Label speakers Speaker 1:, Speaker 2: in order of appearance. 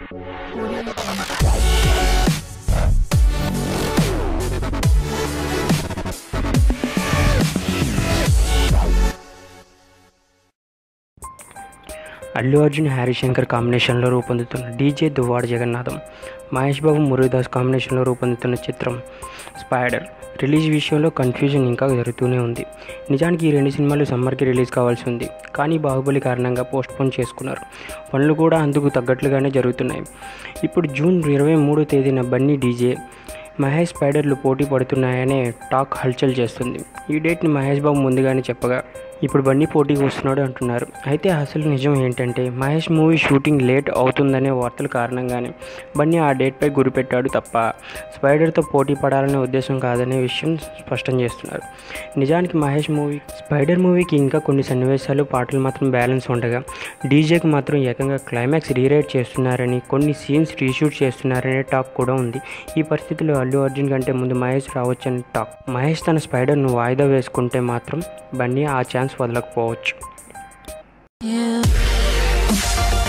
Speaker 1: Audio Jungle.
Speaker 2: Allu Arjun Harishankar కాంబినేషన్లో రూపొందుతున్న DJ Duvvada Jagannadham Mahesh Babu Muralidas కాంబినేషన్లో రూపొందుతున్న చిత్రం స్పైడర్ రిలీజ్ విషయంలో కన్ఫ్యూజన్ ఇంకా జరుగుతూనే ఉంది నిజానికి ఈ రెండు సినిమాలు సమ్మర్కి రిలీజ్ కావాల్సి ఉంది కానీ బాహుబలి కారణంగా పోస్ట్పోన్ చేసుకున్నారు పనులు కూడా అందుకు తగ్గట్లుగానే జరుగుతున్నాయి ఇప్పుడు జూన్ ఇరవై మూడో తేదీన బన్నీ డీజే మహేష్ స్పైడర్లు పోటీ పడుతున్నాయనే టాక్ హల్చల్ చేస్తుంది ఈ డేట్ని మహేష్ బాబు ముందుగానే చెప్పగా ఇప్పుడు బన్నీ పోటీకి వస్తున్నాడు అంటున్నారు అయితే అసలు నిజం ఏంటంటే మహేష్ మూవీ షూటింగ్ లేట్ అవుతుందనే వార్తల కారణంగానే బన్నీ ఆ డేట్పై గురిపెట్టాడు తప్ప స్పైడర్తో పోటీ పడాలనే ఉద్దేశం కాదనే విషయం స్పష్టం చేస్తున్నారు నిజానికి మహేష్ మూవీ స్పైడర్ మూవీకి ఇంకా కొన్ని సన్నివేశాలు పాటలు మాత్రం బ్యాలెన్స్ ఉండగా డీజేకి మాత్రం ఏకంగా క్లైమాక్స్ రీరైట్ చేస్తున్నారని కొన్ని సీన్స్ రీషూట్ చేస్తున్నారనే టాక్ కూడా ఉంది ఈ పరిస్థితిలో అల్లు అర్జున్ కంటే ముందు మహేష్ రావచ్చని టాక్ మహేష్ తన స్పైడర్ను వాయిదా వేసుకుంటే మాత్రం బన్నీ ఆ ఛాన్స్ వదలకపోవచ్చు
Speaker 1: Yeah.